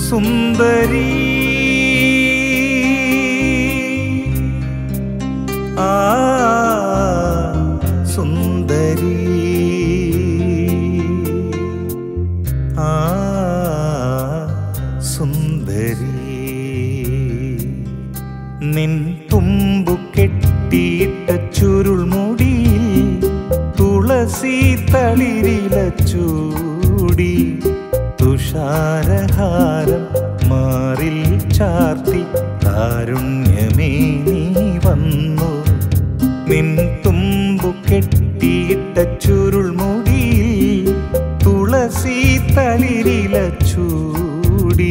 സുന്ദരി ആ സുന്ദരി ആ സുന്ദരി നിൻ തുമ്പു കെട്ടിയിട്ട ചുരുൾമുടിയിൽ തുളസി തളിരില ചൂടി തുഷാരഹാരം മാറിൽ ചാർത്തി കാരുണ്യമേ നീ വന്നു നിൻ തുമ്പു കെട്ടിയിട്ട ചുരുൾമുടിയിൽ തുളസി തളിരില ചൂടി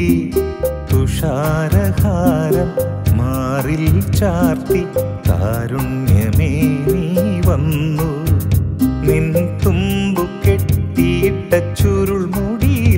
തുഷാരഹാരം മാറിൽ ചാർത്തി കാരുണ്യമേ നീ വന്നു നിൻ തുമ്പു കെട്ടിയിട്ട ചുരുൾമുടിയിൽ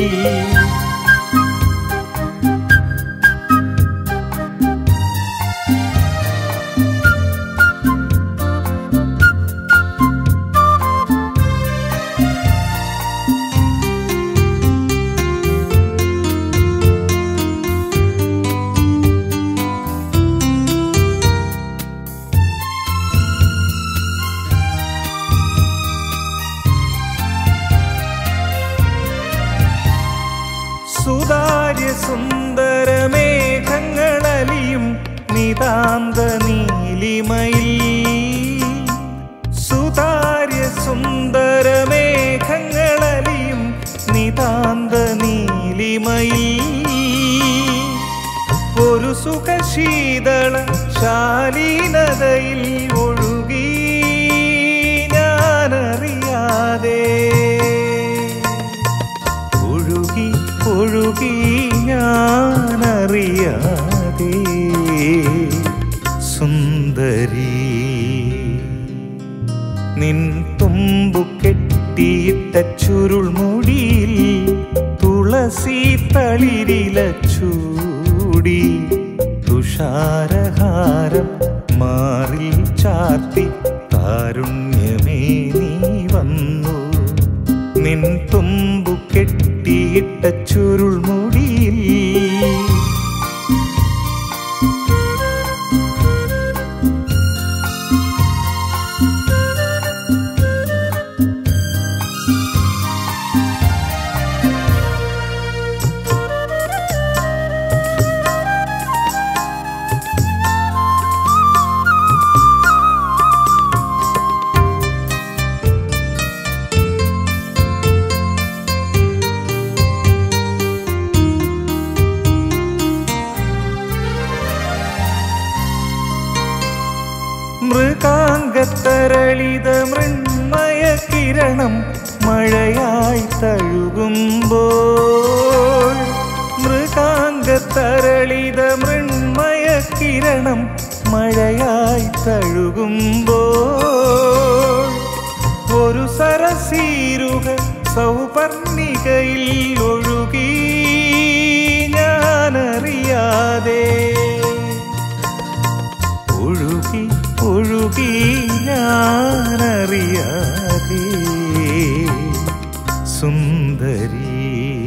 സുതാര്യ സുന്ദര മേഘങ്ങളലിയും നിതാന്ത നീലിമയിൽ സുതാര്യ സുന്ദര മേഘങ്ങളലിയും നിതാന്ത നീലിമയിൽ ഒരു സുഖശീതള ശാലീനതയിൽ ഒഴുകി ഞാനറിയാതെ ഒഴുകി ഒഴുകി ഞാനറിയാതെ സുന്ദരി നിൻ തുമ്പു കെട്ടിയിട്ട ചുരുൾമുടിയിൽ തുളസി തളിരില ചൂടി തുഷാരഹാരം മാറിൽ ചാർത്തി കാരുണ്യമേ നീ വന്നു നിൻ തുമ്പു കെട്ടിയിട്ട ചുരുൾമുടിയിൽ മൃഗാംഗത്തരളിത മൃണ്മയ കിരണം മഴയായി തഴുകുമ്പോൾ മൃഗാംഗത്തരളിത മൃണ്മയ കിരണം മഴയായി തഴുകുമ്പോൾ ഒരു സരസീരുക സൗപർണികയിൽ ഒഴുകി ഞാനറിയാതെ ഒഴുകി ഒഴുകി ഞാനറിയാതെ സുന്ദരി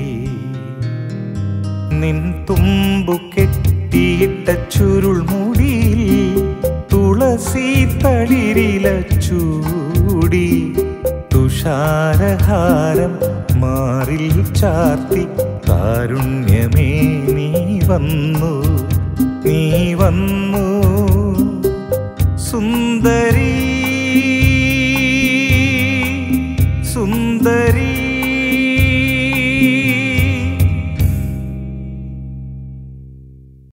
നിൻ തുമ്പു കെട്ടിയിട്ട ചുരുൾമുടിയിൽ തുളസി തളിരില ചൂടി തുഷാരഹാരം മാറിൽ ചാർത്തി കാരുണ്യമേ നീ വന്നു നീ വന്നു സുന്ദര